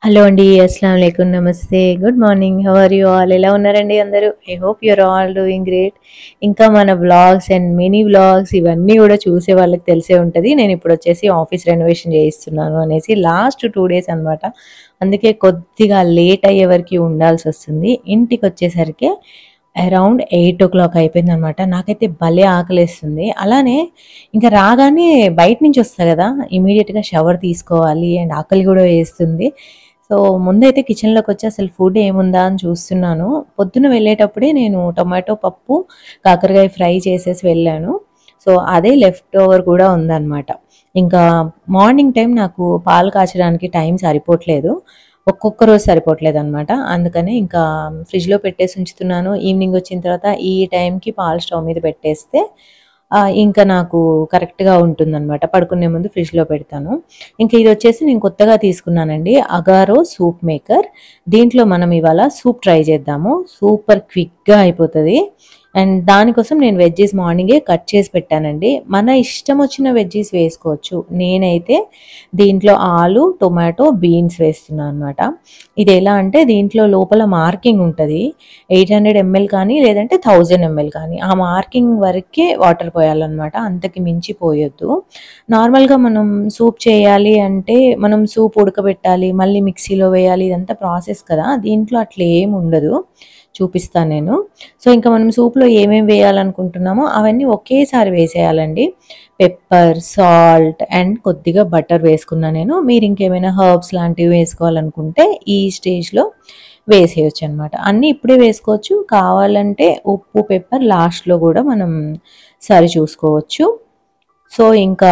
hello అండి అస్సలం వాలేకుమ్ నమస్తే good morning how are you all ఎలా ఉన్నారండి అందరూ I hope your all doing great ఇంకా మన వ్లాగ్స్ అండ్ మినీ వ్లాగ్స్ ఇవన్నీ కూడా చూసే వాళ్ళకి తెలిసే ఉంటుంది నేను ఇప్పుడు వచ్చేసి ఆఫీస్ రెనోవేషన్ చేయిస్తున్నాను అనేసి లాస్ట్ టూ డేస్ అన్నమాట అందుకే కొద్దిగా లేట్ అయ్యే వరకు ఉండాల్సి వస్తుంది ఇంటికి వచ్చేసరికి అరౌండ్ ఎయిట్ ఓ క్లాక్ అయిపోయింది అనమాట నాకైతే భలే ఆకలేస్తుంది అలానే ఇంకా రాగానే బయట నుంచి వస్తా కదా ఇమీడియట్గా షవర్ తీసుకోవాలి అండ్ ఆకలి కూడా వేస్తుంది సో ముందైతే కిచెన్లోకి వచ్చి అసలు ఫుడ్ ఏముందా అని చూస్తున్నాను పొద్దున వెళ్ళేటప్పుడే నేను టొమాటో పప్పు కాకరకాయ ఫ్రై చేసేసి వెళ్ళాను సో అదే లెఫ్ట్ ఓవర్ కూడా ఉందన్నమాట ఇంకా మార్నింగ్ టైం నాకు పాలు కాచడానికి టైం సరిపోవట్లేదు ఒక్కొక్క రోజు సరిపోవట్లేదు అనమాట అందుకని ఇంకా ఫ్రిడ్జ్లో పెట్టేసి ఉంచుతున్నాను ఈవినింగ్ వచ్చిన తర్వాత ఈ టైంకి పాలు స్టవ్ మీద పెట్టేస్తే ఆ, ఇంకా నాకు కరెక్ట్గా ఉంటుందన్నమాట పడుకునే ముందు ఫ్రిడ్జ్లో పెడతాను ఇంకా ఇది వచ్చేసి నేను కొత్తగా తీసుకున్నానండి అగారో సూప్ మేకర్ దీంట్లో మనం ఇవాళ సూప్ ట్రై చేద్దాము సూపర్ క్విక్గా అయిపోతుంది అండ్ దానికోసం నేను వెజ్జెస్ మార్నింగే కట్ చేసి పెట్టానండి మన ఇష్టం వచ్చిన వెజ్జెస్ వేసుకోవచ్చు నేనైతే దీంట్లో ఆలు టొమాటో బీన్స్ వేస్తున్నాను అనమాట ఇది ఎలా అంటే దీంట్లో లోపల మార్కింగ్ ఉంటుంది ఎయిట్ హండ్రెడ్ ఎంఎల్ కానీ లేదంటే థౌజండ్ ఎంఎల్ కానీ ఆ మార్కింగ్ వరకే వాటర్ పోయాలన్నమాట అంతకి మించి పోయొద్దు నార్మల్గా మనం సూప్ చేయాలి అంటే మనం సూప్ ఉడకబెట్టాలి మళ్ళీ మిక్సీలో వేయాలి ఇదంతా ప్రాసెస్ కదా దీంట్లో అట్లా ఏం ఉండదు చూపిస్తాను నేను సో ఇంకా మనం సూప్లో ఏమేమి వేయాలనుకుంటున్నామో అవన్నీ ఒకేసారి వేసేయాలండి పెప్పర్ సాల్ట్ అండ్ కొద్దిగా బటర్ వేసుకున్నా నేను మీరు ఇంకేమైనా హర్బ్స్ లాంటివి వేసుకోవాలనుకుంటే ఈ స్టేజ్లో వేసేయచ్చు అనమాట అన్నీ ఇప్పుడే వేసుకోవచ్చు కావాలంటే ఉప్పు పెప్పర్ లాస్ట్లో కూడా మనం సరి చూసుకోవచ్చు సో ఇంకా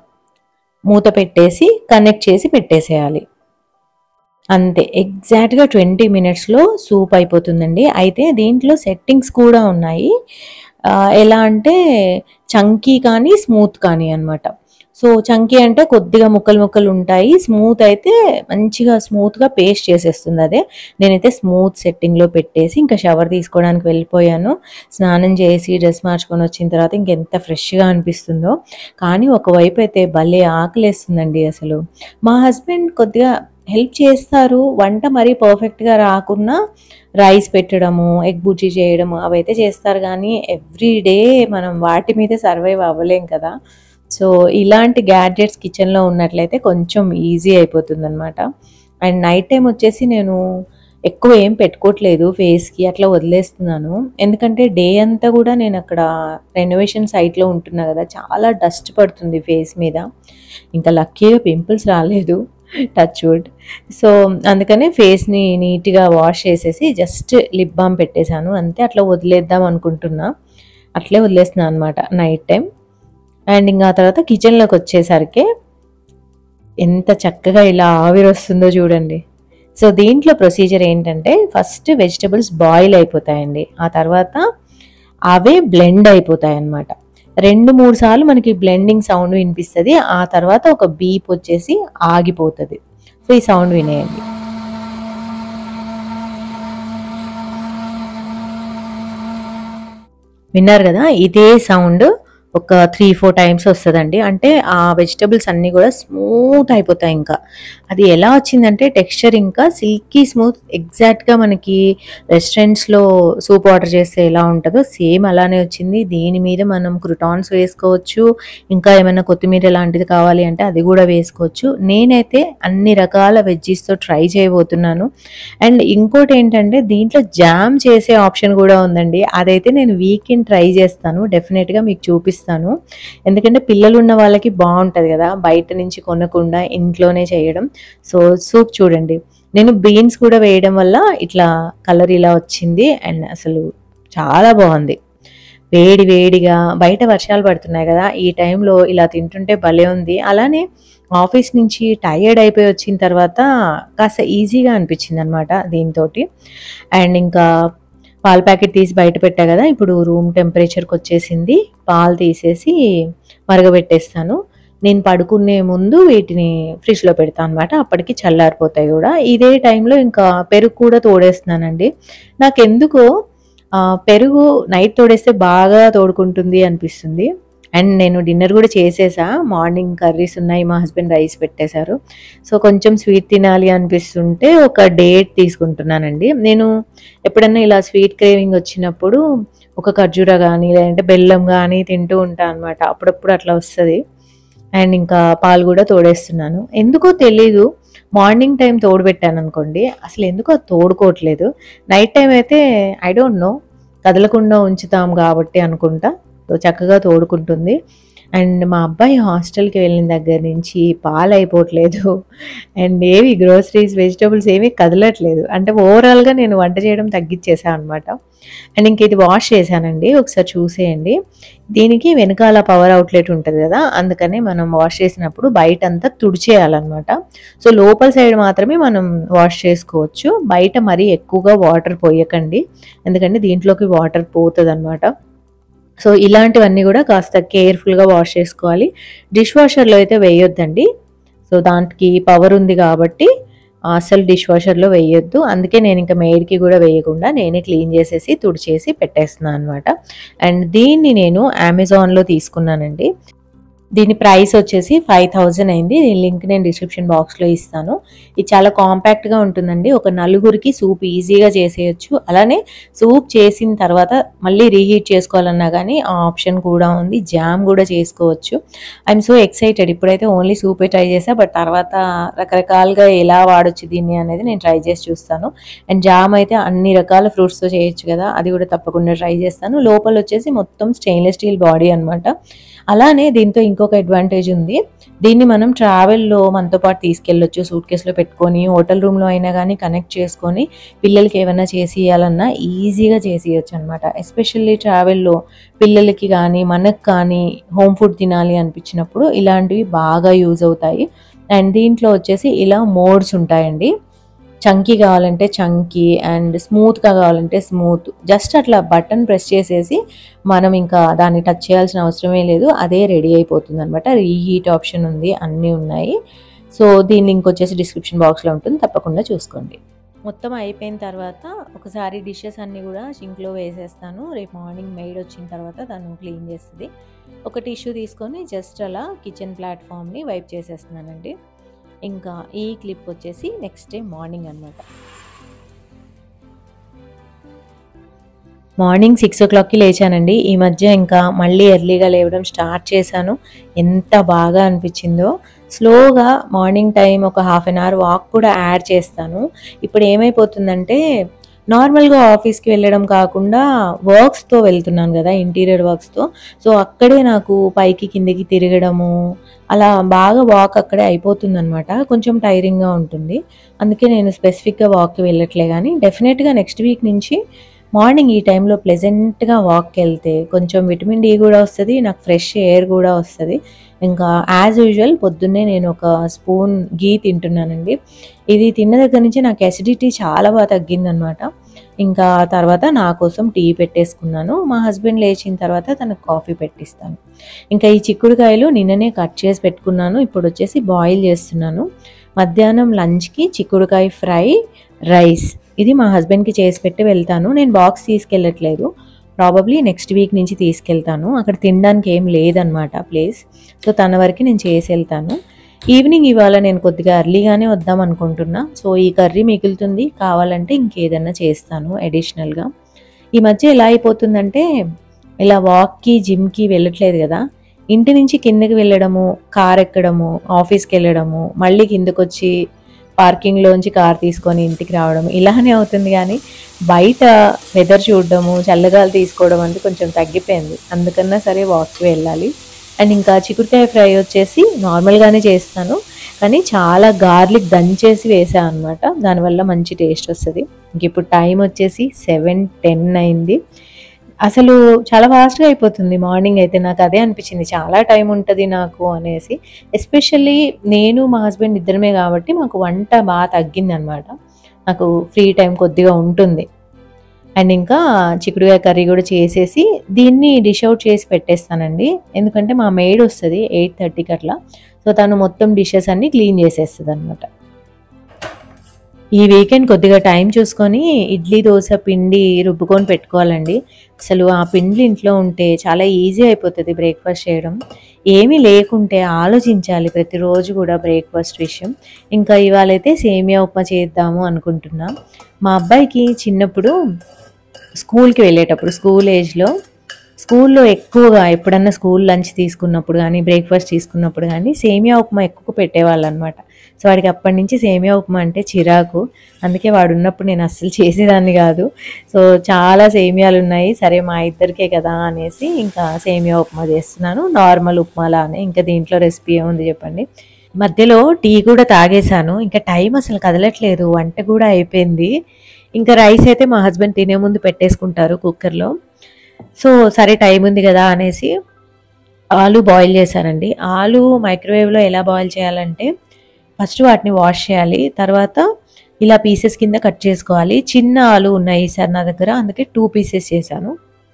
మూత పెట్టేసి కనెక్ట్ చేసి పెట్టేసేయాలి అంతే ఎగ్జాక్ట్గా ట్వంటీ మినిట్స్లో సూప్ అయిపోతుందండి అయితే దీంట్లో సెట్టింగ్స్ కూడా ఉన్నాయి ఆ, ఎలా అంటే చంకీ కానీ స్మూత్ కానీ అన్నమాట సో చంకీ అంటే కొద్దిగా ముక్కలు ముక్కలు ఉంటాయి స్మూత్ అయితే మంచిగా స్మూత్గా పేస్ట్ చేసేస్తుంది అదే నేనైతే స్మూత్ సెట్టింగ్లో పెట్టేసి ఇంకా షవర్ తీసుకోవడానికి వెళ్ళిపోయాను స్నానం చేసి డ్రెస్ మార్చుకొని వచ్చిన తర్వాత ఇంకెంత ఫ్రెష్గా అనిపిస్తుందో కానీ ఒకవైపు అయితే భలే ఆకలేస్తుందండి అసలు మా హస్బెండ్ కొద్దిగా హెల్ప్ చేస్తారు వంట మరీ పర్ఫెక్ట్గా రాకున్నా రైస్ పెట్టడము ఎగ్ బుజ్జి చేయడము అవైతే చేస్తారు కానీ ఎవ్రీ డే మనం వాటి మీదే సర్వైవ్ అవ్వలేం కదా సో ఇలాంటి గ్యాడ్జెట్స్ కిచెన్లో ఉన్నట్లయితే కొంచెం ఈజీ అయిపోతుంది అనమాట అండ్ నైట్ టైం వచ్చేసి నేను ఎక్కువ ఏం పెట్టుకోవట్లేదు ఫేస్కి అట్లా వదిలేస్తున్నాను ఎందుకంటే డే అంతా కూడా నేను అక్కడ రెనోవేషన్ సైట్లో ఉంటున్నా కదా చాలా డస్ట్ పడుతుంది ఫేస్ మీద ఇంకా లక్కీగా పింపుల్స్ రాలేదు టచ్ వుడ్ సో అందుకనే ఫేస్ని నీట్గా వాష్ చేసేసి జస్ట్ లిప్ బామ్ పెట్టేశాను అంతే అట్లా వదిలేద్దాం అనుకుంటున్నా అట్లే వదిలేస్తున్నాను అనమాట నైట్ టైం అండ్ ఇంకా ఆ తర్వాత కిచెన్లోకి వచ్చేసరికి ఎంత చక్కగా ఇలా ఆవిరి వస్తుందో చూడండి సో దీంట్లో ప్రొసీజర్ ఏంటంటే ఫస్ట్ వెజిటబుల్స్ బాయిల్ అయిపోతాయండి ఆ తర్వాత అవే బ్లెండ్ అయిపోతాయి అన్నమాట రెండు మూడు సార్లు మనకి బ్లెండింగ్ సౌండ్ వినిపిస్తుంది ఆ తర్వాత ఒక బీప్ వచ్చేసి ఆగిపోతుంది సో ఈ సౌండ్ వినేయండి విన్నారు కదా ఇదే సౌండ్ ఒక త్రీ ఫోర్ టైమ్స్ వస్తుందండి అంటే ఆ వెజిటబుల్స్ అన్నీ కూడా స్మూత్ అయిపోతాయి ఇంకా అది ఎలా వచ్చిందంటే టెక్స్చర్ ఇంకా సిల్కీ స్మూత్ ఎగ్జాక్ట్గా మనకి రెస్టారెంట్స్లో సూప్ ఆర్డర్ చేస్తే ఎలా ఉంటుందో సేమ్ అలానే వచ్చింది దీని మీద మనం క్రుటాన్స్ వేసుకోవచ్చు ఇంకా ఏమైనా కొత్తిమీర లాంటిది కావాలి అంటే అది కూడా వేసుకోవచ్చు నేనైతే అన్ని రకాల వెజ్జీస్తో ట్రై చేయబోతున్నాను అండ్ ఇంకోటి ఏంటంటే దీంట్లో జామ్ చేసే ఆప్షన్ కూడా ఉందండి అదైతే నేను వీకెండ్ ట్రై చేస్తాను డెఫినెట్గా మీకు చూపిస్తాను ఎందుకంటే పిల్లలు ఉన్న వాళ్ళకి బాగుంటుంది కదా బయట నుంచి కొనకుండా ఇంట్లోనే చేయడం సో సూప్ చూడండి నేను బీన్స్ కూడా వేయడం వల్ల ఇట్లా కలర్ ఇలా వచ్చింది అండ్ అసలు చాలా బాగుంది వేడి వేడిగా బయట వర్షాలు పడుతున్నాయి కదా ఈ టైంలో ఇలా తింటుంటే భలే ఉంది అలానే ఆఫీస్ నుంచి టైర్డ్ అయిపోయి వచ్చిన తర్వాత కాస్త ఈజీగా అనిపించింది అనమాట దీంతో అండ్ ఇంకా పాల ప్యాకెట్ తీసి బయట పెట్టా కదా ఇప్పుడు రూమ్ టెంపరేచర్కి వచ్చేసింది పాలు తీసేసి మరగబెట్టేస్తాను నేను పడుకునే ముందు వీటిని ఫ్రిడ్జ్లో పెడతాను అనమాట అప్పటికి చల్లారిపోతాయి కూడా ఇదే టైంలో ఇంకా పెరుగు కూడా తోడేస్తున్నానండి నాకెందుకో ఆ, పెరుగు నైట్ తోడేస్తే బాగా తోడుకుంటుంది అనిపిస్తుంది అండ్ నేను డిన్నర్ కూడా చేసేసా మార్నింగ్ కర్రీస్ ఉన్నాయి మా హస్బెండ్ రైస్ పెట్టేశారు సో కొంచెం స్వీట్ తినాలి అనిపిస్తుంటే ఒక డేట్ తీసుకుంటున్నానండి నేను ఎప్పుడన్నా ఇలా స్వీట్ క్రేవింగ్ వచ్చినప్పుడు ఒక ఖర్జూర కానీ లేదంటే బెల్లం కానీ తింటూ ఉంటాను అనమాట అప్పుడప్పుడు అట్లా వస్తుంది అండ్ ఇంకా పాలు కూడా తోడేస్తున్నాను ఎందుకో తెలీదు మార్నింగ్ టైం తోడుపెట్టాను అనుకోండి అసలు ఎందుకో అది తోడుకోవట్లేదు నైట్ టైం అయితే ఐ డోంట్ నో కదలకుండా ఉంచుతాం కాబట్టి అనుకుంటా సో చక్కగా తోడుకుంటుంది అండ్ మా అబ్బాయి హాస్టల్కి వెళ్ళిన దగ్గర నుంచి పాలు అయిపోవట్లేదు అండ్ ఏవి గ్రోసరీస్ వెజిటబుల్స్ ఏమీ కదలట్లేదు అంటే ఓవరాల్గా నేను వంట చేయడం తగ్గించేసాను అనమాట అండ్ ఇంక ఇది వాష్ చేశానండి ఒకసారి చూసేయండి దీనికి వెనకాల పవర్ అవుట్లెట్ ఉంటుంది కదా అందుకని మనం వాష్ చేసినప్పుడు బయట అంతా తుడిచేయాలన్నమాట సో లోపల సైడ్ మాత్రమే మనం వాష్ చేసుకోవచ్చు బయట మరీ ఎక్కువగా వాటర్ పోయకండి ఎందుకంటే దీంట్లోకి వాటర్ పోతుంది అనమాట సో ఇలాంటివన్నీ కూడా కాస్త కేర్ఫుల్గా వాష్ చేసుకోవాలి డిష్ వాషర్లో అయితే వేయొద్దండి సో దానికి పవర్ ఉంది కాబట్టి అసలు డిష్ వాషర్లో వేయొద్దు అందుకే నేను ఇంకా మేడ్కి కూడా వేయకుండా నేనే క్లీన్ చేసేసి తుడిచేసి పెట్టేస్తున్నాను అనమాట అండ్ దీన్ని నేను అమెజాన్లో తీసుకున్నానండి దీని ప్రైస్ వచ్చేసి ఫైవ్ థౌజండ్ అయింది దీని లింక్ నేను డిస్క్రిప్షన్ బాక్స్లో ఇస్తాను ఇది చాలా కాంపాక్ట్గా ఉంటుందండి ఒక నలుగురికి సూప్ ఈజీగా చేసేయచ్చు అలానే సూప్ చేసిన తర్వాత మళ్ళీ రీహీట్ చేసుకోవాలన్నా కానీ ఆ ఆప్షన్ కూడా ఉంది జామ్ కూడా చేసుకోవచ్చు ఐఎమ్ సో ఎక్సైటెడ్ ఇప్పుడైతే ఓన్లీ సూపే ట్రై చేసా బట్ తర్వాత రకరకాలుగా ఎలా వాడొచ్చు దీన్ని అనేది నేను ట్రై చేసి చూస్తాను అండ్ జామ్ అయితే అన్ని రకాల ఫ్రూట్స్తో చేయొచ్చు కదా అది కూడా తప్పకుండా ట్రై చేస్తాను లోపల వచ్చేసి మొత్తం స్టెయిన్లెస్ స్టీల్ బాడీ అనమాట అలానే దీంతో ఇంకొక అడ్వాంటేజ్ ఉంది దీన్ని మనం ట్రావెల్లో మనతో పాటు తీసుకెళ్ళొచ్చు సూట్ కేసులో పెట్టుకొని హోటల్ రూమ్లో అయినా కానీ కనెక్ట్ చేసుకొని పిల్లలకి ఏమైనా చేసి ఇవ్వాలన్నా ఈజీగా చేసి ఇవ్వచ్చు అనమాట ఎస్పెషల్లీ ట్రావెల్లో పిల్లలకి కానీ మనకు కానీ హోమ్ ఫుడ్ తినాలి అనిపించినప్పుడు ఇలాంటివి బాగా యూజ్ అవుతాయి అండ్ దీంట్లో వచ్చేసి ఇలా మోడ్స్ ఉంటాయండి చంకీ కావాలంటే చంకీ అండ్ స్మూత్గా కావాలంటే స్మూత్ జస్ట్ అట్లా బటన్ ప్రెస్ చేసేసి మనం ఇంకా దాన్ని టచ్ చేయాల్సిన అవసరమే లేదు అదే రెడీ అయిపోతుంది అనమాట రీహీట్ ఆప్షన్ ఉంది అన్నీ ఉన్నాయి సో దీని లింక్ వచ్చేసి డిస్క్రిప్షన్ బాక్స్లో ఉంటుంది తప్పకుండా చూసుకోండి మొత్తం అయిపోయిన తర్వాత ఒకసారి డిషెస్ అన్నీ కూడా సింక్లో వేసేస్తాను రేపు మార్నింగ్ మెయిడ్ వచ్చిన తర్వాత దాన్ని క్లీన్ చేస్తుంది ఒక టిష్యూ తీసుకొని జస్ట్ అలా కిచెన్ ప్లాట్ఫామ్ని వైప్ చేసేస్తున్నానండి ఇంకా ఈ క్లిప్ వచ్చేసి నెక్స్ట్ డే మార్నింగ్ అనమాట మార్నింగ్ సిక్స్ ఓ క్లాక్కి లేచానండి ఈ మధ్య ఇంకా మళ్ళీ ఎర్లీగా లేవడం స్టార్ట్ చేశాను ఎంత బాగా అనిపించిందో స్లోగా మార్నింగ్ టైం ఒక హాఫ్ అన్ అవర్ వాక్ కూడా యాడ్ చేస్తాను ఇప్పుడు ఏమైపోతుందంటే నార్మల్గా ఆఫీస్కి వెళ్ళడం కాకుండా వర్క్స్తో వెళ్తున్నాను కదా ఇంటీరియర్ వర్క్స్తో సో అక్కడే నాకు పైకి కిందకి తిరగడము అలా బాగా వాక్ అక్కడే అయిపోతుంది అనమాట కొంచెం టైరింగ్గా ఉంటుంది అందుకే నేను స్పెసిఫిక్గా వాక్కి వెళ్ళట్లే కానీ డెఫినెట్గా నెక్స్ట్ వీక్ నుంచి మార్నింగ్ ఈ టైంలో ప్లెజెంట్గా వాక్కి వెళ్తే కొంచెం విటమిన్ డి కూడా వస్తుంది నాకు ఫ్రెష్ ఎయిర్ కూడా వస్తుంది ఇంకా యాజ్ యూజువల్ పొద్దున్నే నేను ఒక స్పూన్ గీ తింటున్నానండి ఇది తిన్న దగ్గర నుంచి నాకు అసిడిటీ చాలా బాగా తగ్గిందనమాట ఇంకా తర్వాత నా కోసం టీ పెట్టేసుకున్నాను మా హస్బెండ్ లేచిన తర్వాత తనకు కాఫీ పెట్టిస్తాను ఇంకా ఈ చిక్కుడుకాయలు నిన్ననే కట్ చేసి పెట్టుకున్నాను ఇప్పుడు వచ్చేసి బాయిల్ చేస్తున్నాను మధ్యాహ్నం లంచ్కి చిక్కుడుకాయ ఫ్రై రైస్ ఇది మా హస్బెండ్కి చేసి పెట్టి వెళ్తాను నేను బాక్స్ తీసుకెళ్ళట్లేదు ప్రాబబ్లీ నెక్స్ట్ వీక్ నుంచి తీసుకెళ్తాను అక్కడ తినడానికి ఏం లేదనమాట ప్లేస్ సో తన వరకు నేను చేసి వెళ్తాను ఈవినింగ్ ఇవాళ నేను కొద్దిగా ఎర్లీగానే వద్దాం అనుకుంటున్నా సో ఈ కర్రీ మిగులుతుంది కావాలంటే ఇంకేదన్నా చేస్తాను అడిషనల్గా ఈ మధ్య ఎలా అయిపోతుందంటే ఇలా వాక్కి జిమ్కి వెళ్ళట్లేదు కదా ఇంటి నుంచి కిందకి వెళ్ళడము కార్ ఎక్కడము ఆఫీస్కి వెళ్ళడము మళ్ళీ కిందకు వచ్చి పార్కింగ్లోంచి కార్ తీసుకొని ఇంటికి రావడం ఇలానే అవుతుంది కానీ బయట వెదర్ చూడడము చల్లగాలి తీసుకోవడం అంటే కొంచెం తగ్గిపోయింది అందుకన్నా సరే వాక్కి వెళ్ళాలి అండ్ ఇంకా చిక్కుడుకాయ ఫ్రై వచ్చేసి నార్మల్గానే చేస్తాను కానీ చాలా గార్లిక్ దంచేసి వేసాను అనమాట దానివల్ల మంచి టేస్ట్ వస్తుంది ఇంక ఇప్పుడు టైం వచ్చేసి సెవెన్ టెన్ అయింది అసలు చాలా ఫాస్ట్గా అయిపోతుంది మార్నింగ్ అయితే నాకు అదే అనిపించింది చాలా టైం ఉంటుంది నాకు అనేసి ఎస్పెషల్లీ నేను మా హస్బెండ్ ఇద్దరమే కాబట్టి మాకు వంట బాగా తగ్గింది అనమాట నాకు ఫ్రీ టైం కొద్దిగా ఉంటుంది అండ్ ఇంకా చిక్కుడుకాయ కర్రీ కూడా చేసేసి దీన్ని డిష్ అవుట్ చేసి పెట్టేస్తానండి ఎందుకంటే మా మెయిడ్ వస్తుంది ఎయిట్ థర్టీకి అట్లా సో తను మొత్తం డిషెస్ అన్నీ క్లీన్ చేసేస్తుంది అనమాట ఈ వీకెండ్ కొద్దిగా టైం చూసుకొని ఇడ్లీ దోశ పిండి రుబ్బుకొని పెట్టుకోవాలండి అసలు ఆ పిండి ఇంట్లో ఉంటే చాలా ఈజీ అయిపోతుంది బ్రేక్ఫాస్ట్ చేయడం ఏమీ లేకుంటే ఆలోచించాలి ప్రతిరోజు కూడా బ్రేక్ఫాస్ట్ విషయం ఇంకా ఇవాళ అయితే సేమియా ఉప్మా చేద్దాము అనుకుంటున్నా మా అబ్బాయికి చిన్నప్పుడు స్కూల్కి వెళ్ళేటప్పుడు స్కూల్ ఏజ్లో స్కూల్లో ఎక్కువగా ఎప్పుడన్నా స్కూల్ లంచ్ తీసుకున్నప్పుడు కానీ బ్రేక్ఫాస్ట్ తీసుకున్నప్పుడు కానీ సేమియా ఉప్మా ఎక్కువ పెట్టేవాళ్ళు అనమాట సో వాడికి అప్పటి నుంచి సేమియా ఉప్మా అంటే చిరాకు అందుకే వాడు ఉన్నప్పుడు నేను అస్సలు చేసేదాన్ని కాదు సో చాలా సేమియాలు ఉన్నాయి సరే మా ఇద్దరికే కదా అనేసి ఇంకా సేమియా ఉప్మా చేస్తున్నాను నార్మల్ ఉప్మా లానే ఇంకా దీంట్లో రెసిపీ ఏముంది చెప్పండి మధ్యలో టీ కూడా తాగేశాను ఇంకా టైం అసలు కదలట్లేదు వంట కూడా అయిపోయింది ఇంకా రైస్ అయితే మా హస్బెండ్ తినే ముందు పెట్టేసుకుంటారు కుక్కర్లో సో సరే టైం ఉంది కదా అనేసి ఆలు బాయిల్ చేశానండి ఆలు మైక్రోవేవ్లో ఎలా బాయిల్ చేయాలంటే ఫస్ట్ వాటిని వాష్ చేయాలి తర్వాత ఇలా పీసెస్ కింద కట్ చేసుకోవాలి చిన్న ఆలు ఉన్నాయి సార్ నా దగ్గర అందుకే టూ పీసెస్ చేశాను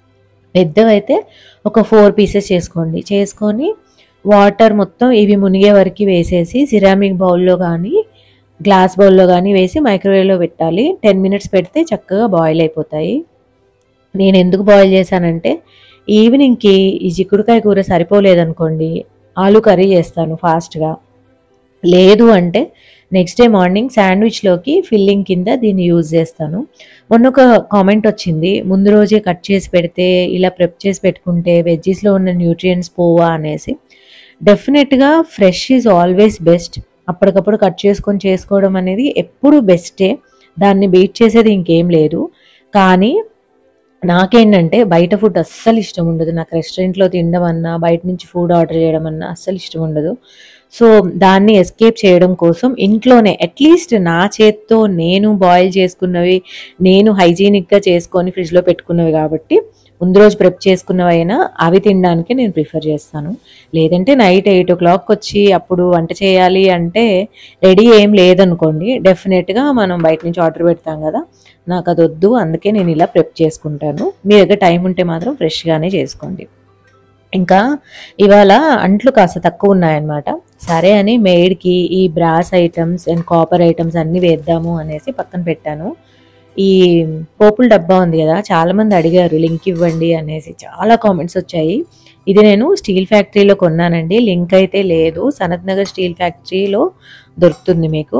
పెద్దవైతే ఒక ఫోర్ పీసెస్ చేసుకోండి చేసుకొని వాటర్ మొత్తం ఇవి మునిగే వరకు వేసేసి సిరామిక్ బౌల్లో కానీ గ్లాస్ బౌల్లో కానీ వేసి మైక్రోవేవ్లో పెట్టాలి టెన్ మినిట్స్ పెడితే చక్కగా బాయిల్ అయిపోతాయి నేను ఎందుకు బాయిల్ చేశానంటే ఈవినింగ్కి ఈ చిక్కుడుకాయ కూర సరిపోలేదనుకోండి ఆలు కర్రీ చేస్తాను ఫాస్ట్గా లేదు అంటే నెక్స్ట్ డే మార్నింగ్ శాండ్విచ్లోకి ఫిల్లింగ్ కింద దీన్ని యూజ్ చేస్తాను మొన్న ఒక కామెంట్ వచ్చింది ముందు రోజే కట్ చేసి పెడితే ఇలా ప్రెప్ చేసి పెట్టుకుంటే వెజ్జీస్లో ఉన్న న్యూట్రియంట్స్ పోవా అనేసి డెఫినెట్గా ఫ్రెష్ ఈజ్ ఆల్వేస్ బెస్ట్ అప్పటికప్పుడు కట్ చేసుకొని చేసుకోవడం అనేది ఎప్పుడు బెస్టే దాన్ని బీట్ చేసేది ఇంకేం లేదు కానీ నాకేంటంటే బయట ఫుడ్ అస్సలు ఇష్టం ఉండదు నాకు రెస్టారెంట్లో తినడం అన్నా బయట నుంచి ఫుడ్ ఆర్డర్ చేయడం అన్నా అస్సలు ఇష్టం ఉండదు సో దాన్ని ఎస్కేప్ చేయడం కోసం ఇంట్లోనే అట్లీస్ట్ నా చేత్తో నేను బాయిల్ చేసుకున్నవి నేను హైజీనిక్గా చేసుకొని ఫ్రిడ్జ్లో పెట్టుకున్నవి కాబట్టి ముందు రోజు ప్రిప్ చేసుకున్నవైనా అవి తినడానికి నేను ప్రిఫర్ చేస్తాను లేదంటే నైట్ ఎయిట్ ఓ క్లాక్ వచ్చి అప్పుడు వంట చేయాలి అంటే రెడీ ఏం లేదనుకోండి డెఫినెట్గా మనం బయట నుంచి ఆర్డర్ పెడతాం కదా నాకు అది వద్దు అందుకే నేను ఇలా ప్రిప్ చేసుకుంటాను మీ దగ్గర టైం ఉంటే మాత్రం ఫ్రెష్గానే చేసుకోండి ఇంకా ఇవాళ అంట్లు కాస్త తక్కువ ఉన్నాయన్నమాట సరే అని మేడ్కి ఈ brass items and copper items అన్నీ వేద్దాము అనేసి పక్కన పెట్టాను ఈ పోపుల డబ్బా ఉంది కదా చాలా మంది అడిగారు లింక్ ఇవ్వండి అనేసి చాలా కామెంట్స్ వచ్చాయి ఇది నేను స్టీల్ ఫ్యాక్టరీలో కొన్నానండి లింక్ అయితే లేదు సనత్ నగర్ స్టీల్ ఫ్యాక్టరీలో దొరుకుతుంది మీకు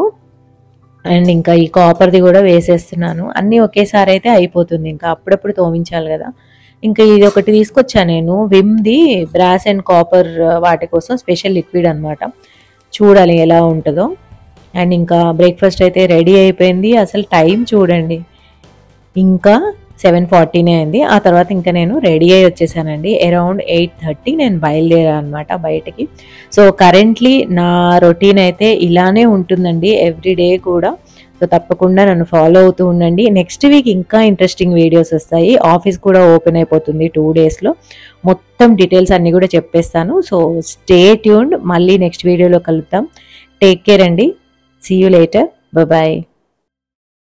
అండ్ ఇంకా ఈ కాపర్ది కూడా వేసేస్తున్నాను అన్నీ ఒకేసారి అయితే అయిపోతుంది ఇంకా అప్పుడప్పుడు తోమించాలి కదా ఇంకా ఇది ఒకటి తీసుకొచ్చా నేను విమ్ది బ్రాస్ అండ్ కాపర్ వాటి కోసం స్పెషల్ లిక్విడ్ అనమాట చూడాలి ఎలా ఉంటుందో అండ్ ఇంకా బ్రేక్ఫాస్ట్ అయితే రెడీ అయిపోయింది అసలు టైం చూడండి ఇంకా సెవెన్ ఫార్టీనే అయింది ఆ తర్వాత ఇంకా నేను రెడీ అయ్యి వచ్చేసానండి అరౌండ్ ఎయిట్ థర్టీ నేను బయలుదేరా అనమాట బయటకి సో కరెంట్లీ నా రొటీన్ అయితే ఇలానే ఉంటుందండి ఎవ్రీ డే కూడా సో తప్పకుండా నన్ను ఫాలో అవుతూ ఉండండి నెక్స్ట్ వీక్ ఇంకా ఇంట్రెస్టింగ్ వీడియోస్ వస్తాయి ఆఫీస్ కూడా ఓపెన్ అయిపోతుంది టూ డేస్లో మొత్తం డీటెయిల్స్ అన్నీ కూడా చెప్పేస్తాను సో స్టే ట్యూన్డ్ మళ్ళీ నెక్స్ట్ వీడియోలో కలుద్దాం టేక్ కేర్ అండి సీ యూ లేటర్ బాయ్